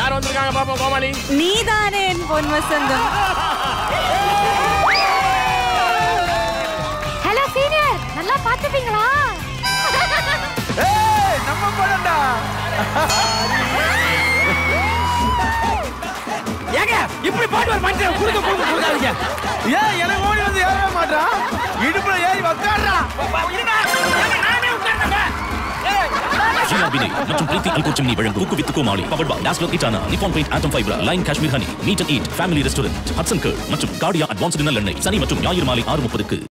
யார் வந்திருக்காங்க பாப்போம் கோமாளி நீதானே என் பொன் வசந்தம் ஹலோ சீனியர் நல்லா பாத்துப்பீங்களா ஏய் நம்ம படம்டா ஏங்க இப்படி பாட்டு ஒரு மனுஷன் குடுக்க குடுக்க கொடுக்காதீங்க ஏன் எனக்கு ஓடி வந்து ஏறவே மாட்டான் இடுப்புல ஏறி உக்காடுறா ஜிஆர்பினை மற்றும் பிரீத்தி அல்கோ சிம்னி வழங்கும் குக்கு வித்து கோமாளி பவர் பா டாஸ்லோ இட்டானா நிப்பான் பெயிண்ட் ஆட்டம் fibre line Kashmir honey meet and eat family restaurant Hatsun curd மற்றும் கார்டியா அட்வான்ஸ் டின்னர் எண்ணெய் சனி மற்றும் ஞாயிறு மாலை ஆறு முப்பதுக்கு